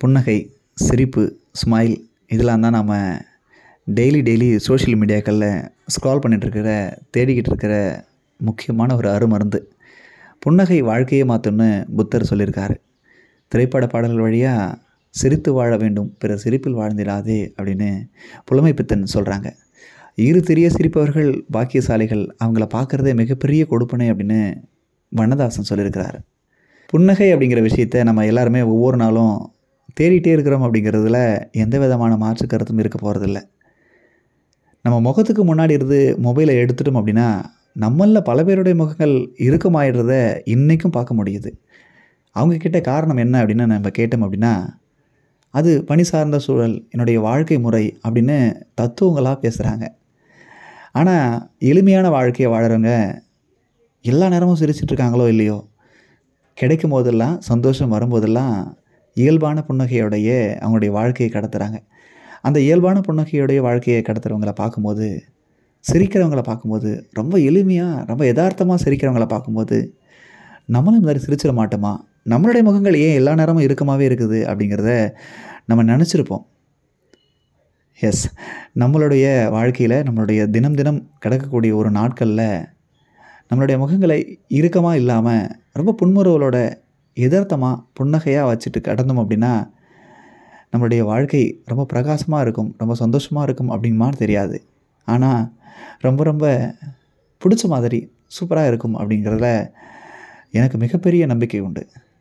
புன்னகை சிரிப்பு ஸ்மைல் இதெல்லாம் தான் நாம் டெய்லி டெய்லி சோஷியல் மீடியாக்களில் ஸ்க்ரால் பண்ணிகிட்ருக்கிற தேடிக்கிட்டு இருக்கிற முக்கியமான ஒரு அருமருந்து புன்னகை வாழ்க்கையை மாற்றும்னு புத்தர் சொல்லியிருக்காரு திரைப்பட பாடல்கள் வழியாக சிரித்து வாழ வேண்டும் பிறர் சிரிப்பில் வாழ்ந்திடாதே அப்படின்னு புலமை பித்தன் சொல்கிறாங்க இரு தெரிய சிரிப்பவர்கள் பாக்கியசாலிகள் அவங்கள பார்க்குறதே மிகப்பெரிய கொடுப்பனை அப்படின்னு வண்ணதாசன் சொல்லியிருக்கிறாரு புன்னகை அப்படிங்கிற விஷயத்த நம்ம எல்லாருமே ஒவ்வொரு நாளும் தேடிட்டே இருக்கிறோம் அப்படிங்கிறதுல எந்த விதமான மாற்று கருத்தும் இருக்க போகிறதில்ல நம்ம முகத்துக்கு முன்னாடி இருந்து மொபைலை எடுத்துட்டோம் அப்படின்னா நம்மளில் பல பேருடைய முகங்கள் இறுக்கமாயிடுறத இன்றைக்கும் பார்க்க முடியுது அவங்கக்கிட்ட காரணம் என்ன அப்படின்னு நம்ம கேட்டோம் அப்படின்னா அது பணி சார்ந்த சூழல் என்னுடைய வாழ்க்கை முறை அப்படின்னு தத்துவங்களாக பேசுகிறாங்க ஆனால் எளிமையான வாழ்க்கையை வாழறவங்க எல்லா நேரமும் சிரிச்சிட்ருக்காங்களோ இல்லையோ கிடைக்கும் போதெல்லாம் சந்தோஷம் வரும்போதெல்லாம் இயல்பான புன்னகையோடைய அவங்களுடைய வாழ்க்கையை கடத்துகிறாங்க அந்த இயல்பான புன்னகையோடைய வாழ்க்கையை கடத்துகிறவங்கள பார்க்கும்போது சிரிக்கிறவங்கள பார்க்கும்போது ரொம்ப எளிமையாக ரொம்ப யதார்த்தமாக சிரிக்கிறவங்கள பார்க்கும்போது நம்மளும் இந்த மாதிரி சிரிச்சிட மாட்டோமா நம்மளுடைய முகங்கள் ஏன் எல்லா நேரமும் இறுக்கமாகவே இருக்குது அப்படிங்கிறத நம்ம நினச்சிருப்போம் எஸ் நம்மளுடைய வாழ்க்கையில் நம்மளுடைய தினம் தினம் கிடக்கக்கூடிய ஒரு நாட்களில் நம்மளுடைய முகங்களை இறுக்கமாக இல்லாமல் ரொம்ப புன்முறுவலோட யதார்த்தமாக புன்னகையாக வச்சுட்டு கடந்தோம் அப்படின்னா நம்மளுடைய வாழ்க்கை ரொம்ப பிரகாசமாக இருக்கும் ரொம்ப சந்தோஷமாக இருக்கும் அப்படிங்குமா தெரியாது ஆனால் ரொம்ப ரொம்ப பிடிச்ச மாதிரி சூப்பராக இருக்கும் அப்படிங்கிறதுல எனக்கு மிகப்பெரிய நம்பிக்கை உண்டு